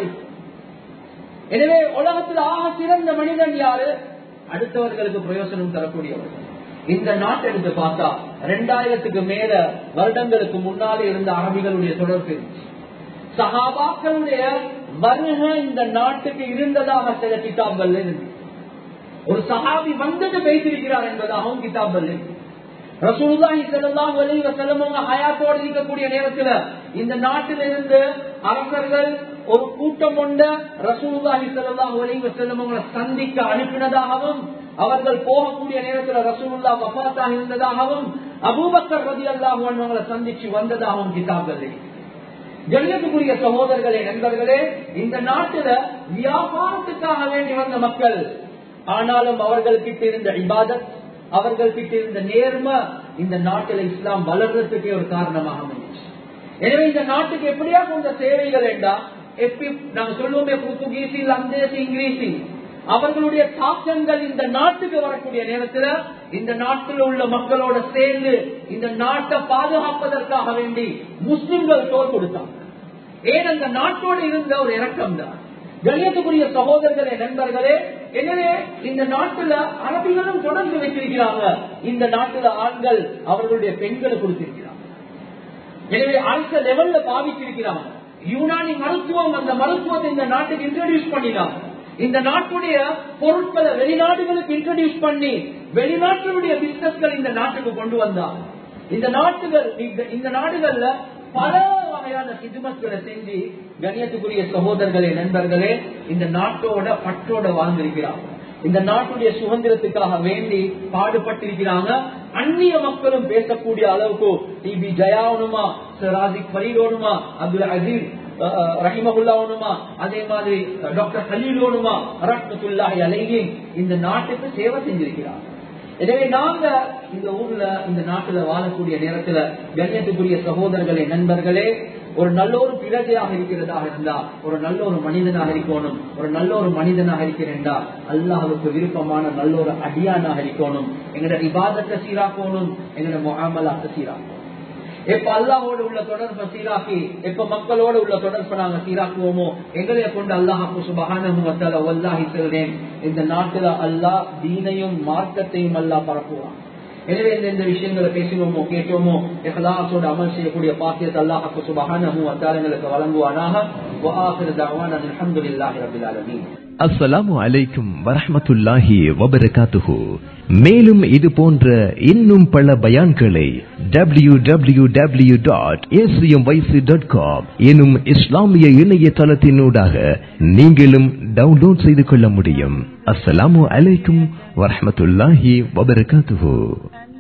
எனவே உலகத்தில் ஆக சிறந்த மனிதன் யாரு அடுத்தவர்களுக்கு பிரயோசனம் தரக்கூடியவர்கள் இந்த நாட்டை எடுத்து பார்த்தா ரெண்டாயிரத்துக்கு மேல வருடங்களுக்கு முன்னாலே இருந்த அரபிகளுடைய தொடர்பு சகாபாக்களுடைய வருக இந்த நாட்டுக்கு இருந்ததாக சில கிதாப்கள் இருந்து ஒரு சஹாபி வந்தது பேசியிருக்கிறார் என்பதாகவும் கிதாபல் ரசூலுல்லாஹி ஸல்லல்லாஹு அலைஹி வஸல்லம் அவங்க ஹயாத்தோடு இருக்கக்கூடிய நேரத்துல இந்த நாட்டிலிருந்து அரசர்கள் ஒரு கூட்டம் கொண்ட ரசூலுல்லாஹி ஸல்லல்லாஹு அலைஹி வஸல்லம் அவங்களை சந்திக்க அனுப்பினதாகவும் அவர்கள் போகக்கூடிய நேரத்துல ரசூலுல்லாஹ் வஃபாத்தாக இருந்ததாகவும் அபூபக்கர் ரலியல்லாஹு அன்ஹு அவங்களை சந்திச்சு வந்ததாகவும் கிதாபல் ஜெயத்துக்குரிய சகோதரர்களே நண்பர்களே இந்த நாட்டுல வியாபாரத்துக்காக வேண்டி வந்த மக்கள் ஆனாலும் அவர்கள் கிட்ட இருந்த இபாதத் அவர்கள் கிட்ட இருந்த நேர்ம இந்த நாட்டில் இஸ்லாம் வளர்றதுக்கே ஒரு காரணமாக அமைச்சு எனவே இந்த நாட்டுக்கு எப்படியா கொஞ்சம் சேவைகள் என்றா எப்படி நாங்க சொல்லுவோமே புர்த்துகீசி லந்தேசி இங்கிலீசி அவர்களுடைய தாக்கங்கள் இந்த நாட்டுக்கு வரக்கூடிய நேரத்துல இந்த நாட்டில் உள்ள மக்களோட சேர்ந்து இந்த நாட்டை பாதுகாப்பதற்காக வேண்டி முஸ்லிம்கள் தோல் கொடுத்தாங்க ஏன் அந்த நாட்டோடு இருந்த ஒரு இறக்கம் தான் கணியத்துக்குரிய சகோதரர்களே நண்பர்களே எனவே இந்த நாட்டுல அரபிகளும் தொடர்ந்து வைத்திருக்கிறாங்க இந்த நாட்டுல ஆண்கள் அவர்களுடைய பெண்களை கொடுத்திருக்கிறாங்க எனவே அடுத்த லெவல்ல பாவிச்சிருக்கிறாங்க யூனானி மருத்துவம் அந்த மருத்துவத்தை இந்த நாட்டுக்கு இன்ட்ரோடியூஸ் பண்ணினாங்க இந்த நாட்டுடைய பொருட்களை வெளிநாடுகளுக்கு இன்ட்ரோடியூஸ் பண்ணி வெளிநாட்டினுடைய பிசினஸ்கள் இந்த நாட்டுக்கு கொண்டு வந்தாங்க இந்த நாட்டுகள் இந்த நாடுகள்ல பல வகையான சிதுமத்துகளை செஞ்சு கண்ணியத்துக்குரிய சகோதரர்களே நண்பர்களே இந்த நாட்டோட பற்றோட வாழ்ந்திருக்கிறாங்க இந்த நாட்டுடைய சுதந்திரத்துக்காக வேண்டி பாடுபட்டிருக்கிறாங்க அந்நிய மக்களும் பேசக்கூடிய அளவுக்கு டிபி ஜயாவனுமா ராஜிக் பரீடோனுமா அப்துல் அசீஸ் ரஹிமகுல்லாவனுமா அதே மாதிரி டாக்டர் கலீலோனுமா ரஹ்மத்துல்லாஹி அலைஹி இந்த நாட்டுக்கு சேவை செஞ்சிருக்கிறாங்க எனவே நாங்க இந்த ஊர்ல இந்த நாட்டுல வாழக்கூடிய நேரத்துல கண்ணியத்துக்குரிய சகோதரர்களே நண்பர்களே ஒரு நல்ல ஒரு பிரஜையாக இருக்கிறதாக இருந்தா ஒரு நல்ல ஒரு மனிதனாக இருக்கணும் ஒரு நல்ல ஒரு மனிதனாக இருக்கிறேன்டா அல்லாஹுக்கு விருப்பமான நல்ல ஒரு அடியானாக இருக்கணும் எங்கட விவாதத்தை சீராக்கணும் எங்கட முகாமலாத்தை சீராக்கணும் எப்ப அல்லாஹோடு உள்ள தொடர்பை சீராக்கி எப்ப மக்களோடு உள்ள தொடர்பை நாங்க சீராக்குவோமோ எங்களைய கொண்டு அல்லாஹாக்கு சுபகான வல்லாஹி செல்றேன் இந்த நாட்டுல அல்லாஹ் தீனையும் மார்க்கத்தையும் அல்லாஹ் பரப்புவான் எனவே எந்தெந்த விஷயங்களை பேசினோமோ கேட்டோமோ எஹ்லாசோட அமல் செய்யக்கூடிய பாக்கியத்தை அல்லாஹாக்கு சுபகான வத்தாரங்களுக்கு வழங்குவானாக அலமதுல்லாஹி ரபில் ஆலமீன் அஸ்ஸலாமு அலைக்கும் வரஹமத்துல்லாஹி வபரகாத்துஹு மேலும் இது போன்ற இன்னும் பல பயான்களை W W W dot dot com எனும் இஸ்லாமிய இணையதளத்தினூடாக நீங்களும் டவுன்லோட் செய்து கொள்ள முடியும் அஸ்ஸலாமு அலைக்கும் வரஹமத்துல்லாஹி வபரகாத்துஹு